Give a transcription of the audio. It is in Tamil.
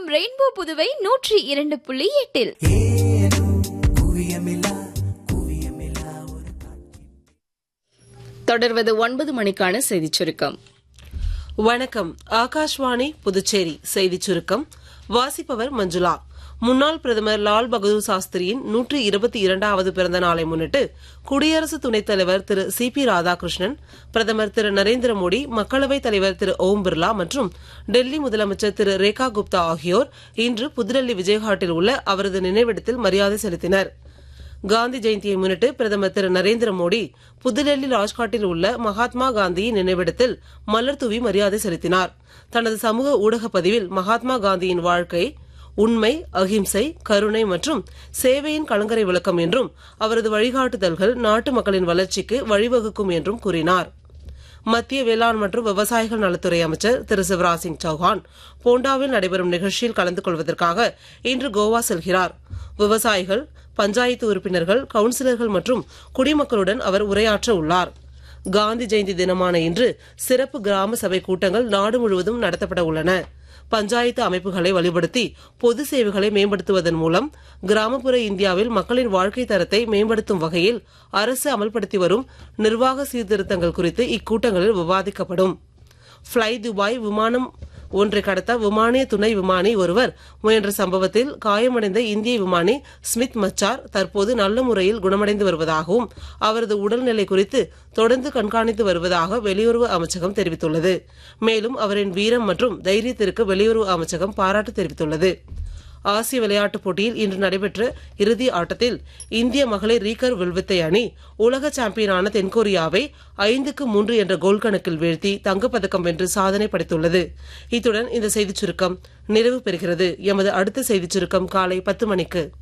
ரெயின்போ புதுவை நூற்றி இரண்டு புள்ளி எட்டில் தொடர்வது ஒன்பது மணிக்கான செய்திச் சுருக்கம் வணக்கம் ஆகாஷ்வாணி புதுச்சேரி செய்திச் சுருக்கம் வாசிப்பவர் மஞ்சுளா முன்னாள் பிரதமர் லால் பகதூர் சாஸ்திரியின் நூற்றி இருபத்தி இரண்டாவது பிறந்த நாளை முன்னிட்டு குடியரசு துணைத் தலைவர் திரு சி பி ராதாகிருஷ்ணன் பிரதமர் திரு நரேந்திர மோடி மக்களவைத் தலைவர் திரு ஓம் பிர்லா மற்றும் டெல்லி முதலமைச்சர் திரு ரேகா குப்தா ஆகியோர் இன்று புதுடெல்லி விஜயகாட்டில் உள்ள அவரது நினைவிடத்தில் மரியாதை செலுத்தினர் காந்தி ஜெயந்தியை முன்னிட்டு பிரதமர் திரு நரேந்திர மோடி புதுடெல்லி ராஜ்காட்டில் உள்ள மகாத்மா காந்தியின் நினைவிடத்தில் மலர் தூவி மரியாதை செலுத்தினார் தனது சமூக ஊடக பதிவில் மகாத்மா காந்தியின் வாழ்க்கை உண்மை அகிம்சை கருணை மற்றும் சேவையின் கலங்கரை விளக்கம் என்றும் அவரது வழிகாட்டுதல்கள் நாட்டு மக்களின் வளர்ச்சிக்கு வழிவகுக்கும் என்றும் கூறினார் மத்திய வேளாண் மற்றும் விவசாயிகள் நலத்துறை அமைச்சர் திரு சிவராஜ் சிங் சௌஹான் போண்டாவில் நடைபெறும் நிகழ்ச்சியில் கலந்து கொள்வதற்காக இன்று கோவா செல்கிறார் விவசாயிகள் பஞ்சாயத்து உறுப்பினர்கள் கவுன்சிலர்கள் மற்றும் குடிமக்களுடன் அவர் உரையாற்ற உள்ளார் காந்தி ஜெயந்தி தினமான இன்று சிறப்பு கிராம சபை கூட்டங்கள் நாடு முழுவதும் நடத்தப்பட உள்ளன பஞ்சாயத்து அமைப்புகளை வலுப்படுத்தி பொது சேவைகளை மேம்படுத்துவதன் மூலம் கிராமப்புற இந்தியாவில் மக்களின் வாழ்க்கை தரத்தை மேம்படுத்தும் வகையில் அரசு அமல்படுத்தி வரும் நிர்வாக சீர்திருத்தங்கள் குறித்து இக்கூட்டங்களில் விவாதிக்கப்படும் ஃப்ளை துபாய் விமானம் ஒன்றை கடத்த விமானிய துணை விமானி ஒருவர் முயன்ற சம்பவத்தில் காயமடைந்த இந்திய விமானி ஸ்மித் மச்சார் தற்போது நல்ல முறையில் குணமடைந்து வருவதாகவும் அவரது உடல்நிலை குறித்து தொடர்ந்து கண்காணித்து வருவதாக வெளியுறவு அமைச்சகம் தெரிவித்துள்ளது மேலும் அவரின் வீரம் மற்றும் தைரியத்திற்கு வெளியுறவு அமைச்சகம் பாராட்டு தெரிவித்துள்ளது ஆசிய விளையாட்டுப் போட்டியில் இன்று நடைபெற்ற இறுதி ஆட்டத்தில் இந்திய மகளிர் ரீகர் வில்வித்தை அணி உலக சாம்பியனான தென்கொரியாவை ஐந்துக்கு மூன்று என்ற கோல் கணக்கில் வீழ்த்தி தங்கப்பதக்கம் வென்று சாதனை படைத்துள்ளது இத்துடன் இந்த செய்திச் சுருக்கம் நிறைவு பெறுகிறது எமது அடுத்த செய்திச் சுருக்கம் காலை பத்து மணிக்கு